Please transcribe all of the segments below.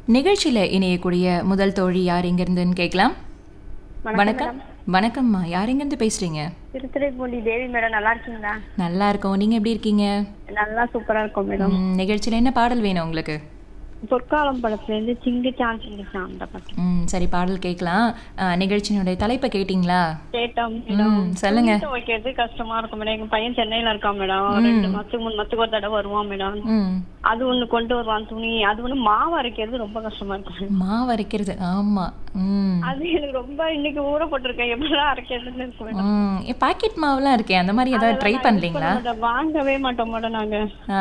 நிகழ்ச்சியில இணையக்கூடிய முதல் தோழி யார் எங்கிருந்துன்னு கேட்கலாம் வணக்கம் வணக்கம்மா யார் எங்கிருந்து பேசுறீங்க திருத்துறைப்பூண்டி தேவி மேடம் நல்லா இருக்கீங்களா நல்லா இருக்கோம் நீங்க எப்படி இருக்கீங்க நல்லா சூப்பரா இருக்கும் மேடம் ம், நிகழ்ச்சியில என்ன பாடல் வேணும் உங்களுக்கு பொற்காலம் படத்துல இருந்து சிங்கிச்சான் சிங்கிச்சான் அந்த பாட்டு ம் சரி பாடல் கேட்கலாம் ஆ, நிகழ்ச்சியினுடைய தலைப்பை கேட்டிங்களா கேட்டோம் மேடம் ம் சொல்லுங்க துணி துவைக்கிறது கஷ்டமா இருக்கும் மேடம் எங்க பையன் சென்னையில இருக்கான் மேடம் ரெண்டு மாசத்துக்கு மூணு மாசத்துக்கு ஒரு தடவை வருவான் மேடம் ம் அது ஒண்ணு கொண்டு வருவான் துணி அது ஒண்ணு மாவு அரைக்கிறது ரொம்ப கஷ்டமா இருக்கும் மாவு அரைக்கிறது ஆமா ம் அது எனக்கு ரொம்ப இன்னைக்கு ஊற போட்டிருக்கேன் எப்படிலாம் அரைக்கிறதுன்னு இருக்கும் மேடம் ம் பாக்கெட் மாவுலாம் இருக்கே அந்த மாதிரி ஏதாவது ட்ரை பண்ணலீங்களா மேடம், வாங்கவே மாட்டோம் மேடம் நாங்க ஆ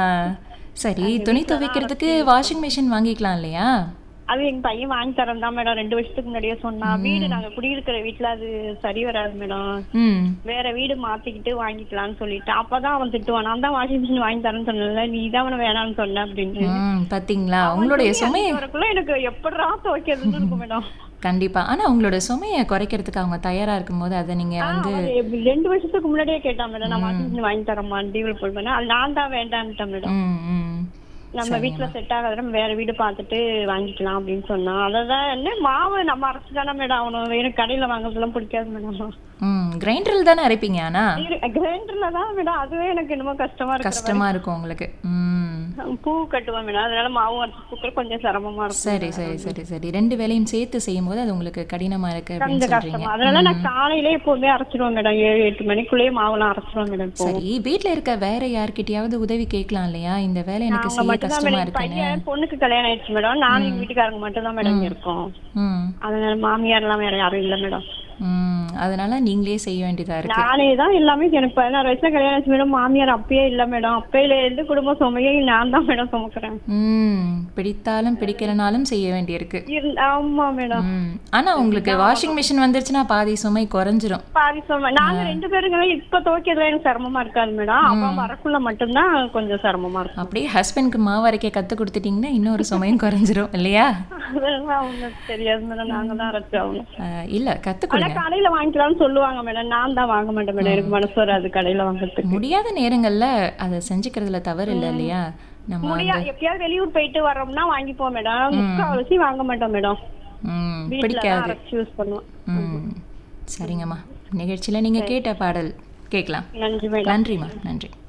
சரி துணி துவைக்கிறதுக்கு வாஷிங் மிஷின் வாங்கிக்கலாம் இல்லையா அது எங்க பையன் வாங்கி தரேன் தான் மேடம் ரெண்டு வருஷத்துக்கு முன்னாடியே சொன்னா வீடு நாங்க குடியிருக்கிற வீட்டுல அது சரி வராது மேடம் ம் வேற வீடு மாத்திக்கிட்டு வாங்கிக்கலாம்னு சொல்லிட்டு அப்பதான் அவன் திட்டுவான் நான் தான் வாஷிங் மிஷின் வாங்கி தரேன்னு சொன்னல நீ தான் அவனை வேணாம்னு சொன்ன அப்படின்னு ம் பாத்தீங்களா உங்களுடைய சுமையை வரக்குள்ள எனக்கு எப்படிடா துவைக்கிறதுன்னு இருக்கும் மேடம் கண்டிப்பா ஆனா உங்களோட சுமையை குறைக்கிறதுக்கு அவங்க தயாரா இருக்கும்போது அதை நீங்க வந்து அவன் எப்படி ரெண்டு வருஷத்துக்கு முன்னாடியே கேட்டான் மேடம் நான் வாஷிங் மிஷின் வாங்கி தரமா டீவல் போல் பண்ண அது நான் தான் வேண்டான்ட்டேன் மேடம் ம் ம் நம்ம வீட்டுல செட் ஆகாத நம்ம வேற வீடு பார்த்துட்டு வாங்கிக்கலாம் அப்படின்னு சொன்னான் அததான் என்ன மாவு நம்ம அரைச்சு தானே மேடம் அவனும் எனக்கு கடையில வாங்குறதுலாம் பிடிக்காது மேடம் ம் கிரைண்டரில் தானே அரைப்பீங்க ஆனா கிரைண்டர்ல தான் மேடம் அதுவே எனக்கு என்னமோ கஷ்டமா இருக்கு கஷ்டமா இருக்கும் உங்களுக்கு ம் பூ கட்டுவேன் மேடம் அதனால மாவு அரைச்சு பூக்க கொஞ்சம் சிரமமா இருக்கும் சரி சரி சரி சரி ரெண்டு வேலையும் சேர்த்து செய்யும்போது அது உங்களுக்கு கடினமா இருக்கு அப்படின்னு கொஞ்சம் சொல்றீங்க கஷ்டமா அதனால நான் காலையிலே எப்பவுமே அரைச்சிருவேன் மேடம் ஏழு எட்டு மணிக்குள்ளேயே மாவுலாம் அரைச்சிருவேன் மேடம் இப்போ சரி வீட்ல இருக்க வேற யார்கிட்டயாவது உதவி கேட்கலாம் இல்லையா இந்த வேலை எனக்கு அவங்க செய்ய மட்டும் தான் கஷ்டமா மேடம் இருக்குன்னு பையன் பொண்ணுக்கு கல்யாணம் ஆயிடுச்சு மேடம் நானும் எங்க வீட்டுக்காரங்க மட்டும் தான் மேடம் இருக்கோம் ம் அதனால மாமியார் எல்லாம் வேற யாரும் இல்ல மேடம் ம் அதனால நீங்களே செய்ய வேண்டியதா இருக்கு நானே தான் எல்லாமே எனக்கு பதினாறு வயசுல கல்யாணம் ஆச்சு மேடம் மாமியார் அப்பயே இல்ல மேடம் அப்பையில இருந்து குடும்ப சுமையை நான் தான் மேடம் சுமக்கிறேன் ம் பிடித்தாலும் பிடிக்கலனாலும் செய்ய வேண்டியிருக்கு இருந்த- ஆமா மேடம் ம் ஆனா உங்களுக்கு வாஷிங் மிஷின் வந்துருச்சுன்னா பாதி சுமை குறைஞ்சிரும் பாதி சுமை நாங்க ரெண்டு பேருங்க இப்ப துவைக்கிறதுல எனக்கு சிரமமா இருக்காது மேடம் அப்ப வரக்குள்ள மட்டும்தான் கொஞ்சம் சிரமமா இருக்கும் அப்படியே ஹஸ்பண்ட்க்கு மாவு அரைக்க கத்து கொடுத்துட்டீங்கன்னா இன்னொரு சுமையும் குறைஞ்சிரும் இல்லையா அதெல்லாம் அவங்களுக்கு தெரியாது மேடம் நாங்க தான் அரைச்சு ஆகணும் அஹ், இல்ல கத்து ஆனா கொடுங்க கடையில வாங்கிக்கலாம்னு சொல்லுவாங்க மேடம் நான் தான் வாங்க மாட்டேன் மேடம் எனக்கு மனசு வராது கடையில வாங்குறதுக்கு முடியாத நேரங்கள்ல அதை செஞ்சுக்கிறதுல தவறு இல்லை இல்லையா நம்ம முடியா எப்பயாவது வெளியூர் போயிட்டு வர்றோம்னா வாங்கிப்போம் மேடம் முக்காவாசி வாங்க மாட்டோம் மேடம் ம் வீட்டுல தான் பிடிக்காது அரைச்சு யூஸ் பண்ணுவோம் ம் சரிங்கம்மா நிகழ்ச்சியில நீங்க கேட்ட பாடல் கேட்கலாம் நன்றி மேடம் நன்றிம்மா நன்றி